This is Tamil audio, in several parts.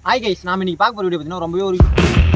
ஹாய் கைஸ் நாம இன்னைக்கு பார்க்க போகிற வீடியோ பார்த்தீங்கன்னா ரொம்பவே ஒரு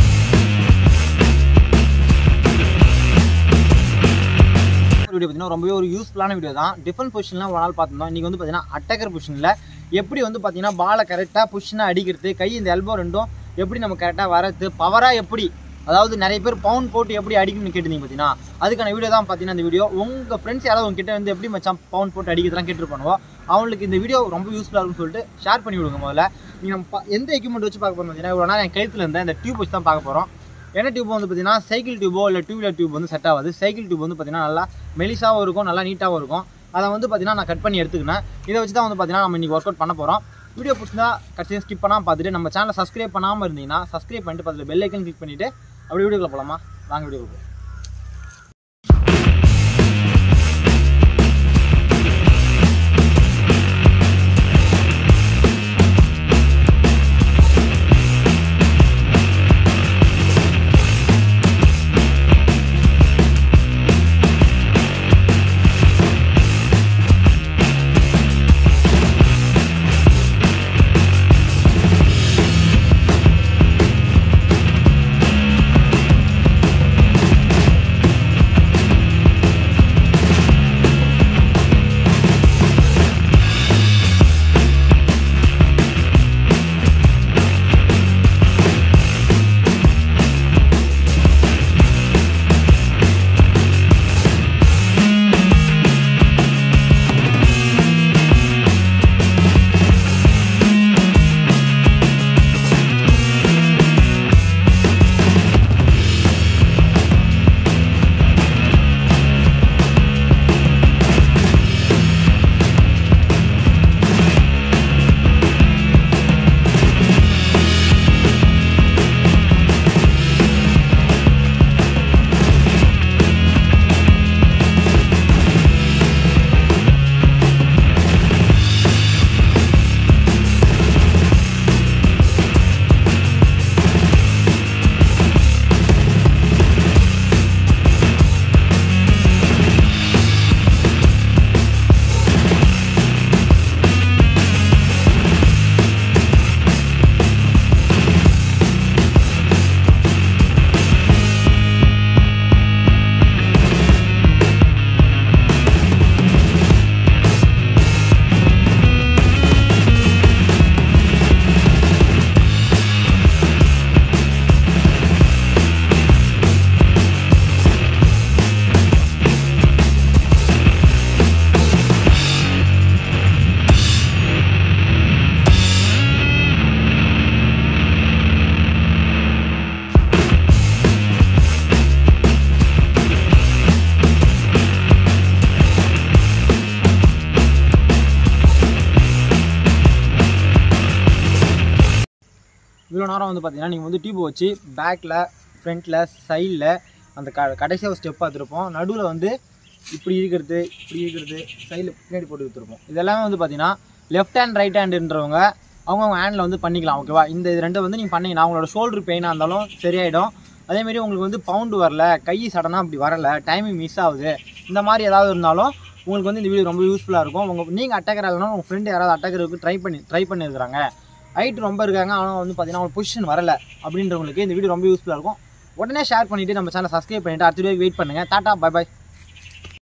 வீடியோ பார்த்தீங்கன்னா ரொம்பவே ஒரு யூஸ்ஃபுல்லான வீடியோ தான் டிஃபரெண்ட் பொசிஷன்லாம் ஒரு நாள் பார்த்துருந்தோம் இன்றைக்கி வந்து பார்த்தீங்கன்னா அட்டக்கர் பொசிஷனில் எப்படி வந்து பார்த்தீங்கன்னா பாலை கரெக்டாக பொசிஷனாக அடிக்கிறது கை இந்த எல்போ ரெண்டும் எப்படி நம்ம கரெக்டாக வரது பவராக எப்படி அதாவது நிறைய பேர் பவுன் போட்டு எப்படி அடிக்கணும்னு கேட்டிருந்தீங்க பார்த்தீங்கன்னா அதுக்கான வீடியோ தான் பார்த்தீங்கன்னா இந்த வீடியோ உங்கள் ஃப்ரெண்ட்ஸ் யாராவது உங்ககிட்ட வந்து எப்படி மச்சான் பவுன் போட்டு அடிக்கிறதுலாம் கேட்டுருப்பானுவோ அவங்களுக்கு இந்த வீடியோ ரொம்ப யூஸ்ஃபுல்லாக இருக்கும்னு சொல்லிட்டு ஷேர் பண்ணி விடுங்க முதல்ல நீங்கள் நம்ம பா- எந்த எக்யூப்மெண்ட் வச்சு பார்க்க போகிறோம் பார்த்தீங்கன்னா இவ்வளோ நேரம் என் கழுத்தில் இருந்த இந்த டியூப் வச்சு தான் பார்க்க போகிறோம் என்ன டியூப் வந்து பார்த்தீங்கன்னா சைக்கிள் டியூபோ இல்லை டூ வீலர் டியூப் வந்து செட் ஆகாது சைக்கிள் டியூப் வந்து பார்த்தீங்கன்னா நல்லா மெலிசாவும் இருக்கும் நல்லா நீட்டாகவும் இருக்கும் அதை வந்து பார்த்தீங்கன்னா நான் கட் பண்ணி எடுத்துக்கினேன் இதை வச்சு தான் வந்து பார்த்தீங்கன்னா நம்ம இன்றைக்கி ஒர்க் அவுட் பண்ண போகிறோம் வீடியோ பிடிச்சிருந்தா கடைசியாக ஸ்கிப் பண்ணாமல் பார்த்துட்டு நம்ம சேனலை சப்ஸ்கிரைப் பண்ணாமல் இருந்தீங்கன்னா சப்ஸ்கிரைப் பண்ணிட்டு பக்கத்தில் பெல் ஐக்கன் கிளிக் பண்ணிவிட்டு அப்படி வீடியோக்குள்ள போகலாமா வாங்க வீடியோ இவ்வளோ நேரம் வந்து பார்த்தீங்கன்னா நீங்கள் வந்து டியூப் வச்சு பேக்கில் ஃப்ரண்ட்டில் சைடில் அந்த க கடைசியாக ஒரு ஸ்டெப் பார்த்துருப்போம் நடுவில் வந்து இப்படி இருக்கிறது இப்படி இருக்கிறது சைடில் பின்னாடி போட்டு கொடுத்துருப்போம் இதெல்லாமே வந்து பார்த்தீங்கன்னா லெஃப்ட் ஹேண்ட் ரைட் ஹேண்டுன்றவங்க அவங்கவுங்க ஹேண்டில் வந்து பண்ணிக்கலாம் ஓகேவா இந்த இது ரெண்டு வந்து நீங்கள் பண்ணீங்கன்னா உங்களோட ஷோல்டர் பெயினாக இருந்தாலும் சரியாயிடும் அதேமாரி உங்களுக்கு வந்து பவுண்டு வரல கை சடனாக அப்படி வரல டைமிங் மிஸ் ஆகுது இந்த மாதிரி ஏதாவது இருந்தாலும் உங்களுக்கு வந்து இந்த வீடியோ ரொம்ப யூஸ்ஃபுல்லாக இருக்கும் உங்கள் நீங்கள் அட்டாக்கர் இல்லைனா உங்கள் ஃப்ரெண்டு யாராவது அட்டாக்கருக்கு ட்ரை பண்ணி ட்ரை பண்ணியிருக்காங்க ஹைட் ரொம்ப இருக்காங்க ஆனால் வந்து பார்த்தீங்கன்னா அவங்க பொசிஷன் வரல அப்படின்றவங்களுக்கு இந்த வீடியோ ரொம்ப யூஸ்ஃபுல்லாக இருக்கும் உடனே ஷேர் பண்ணிவிட்டு நம்ம சேனல் சப்ஸ்கிரைப் பண்ணிவிட்டு அடுத்த வீடியோ வெயிட் பண்ணுங்கள் டாட்டா பை பை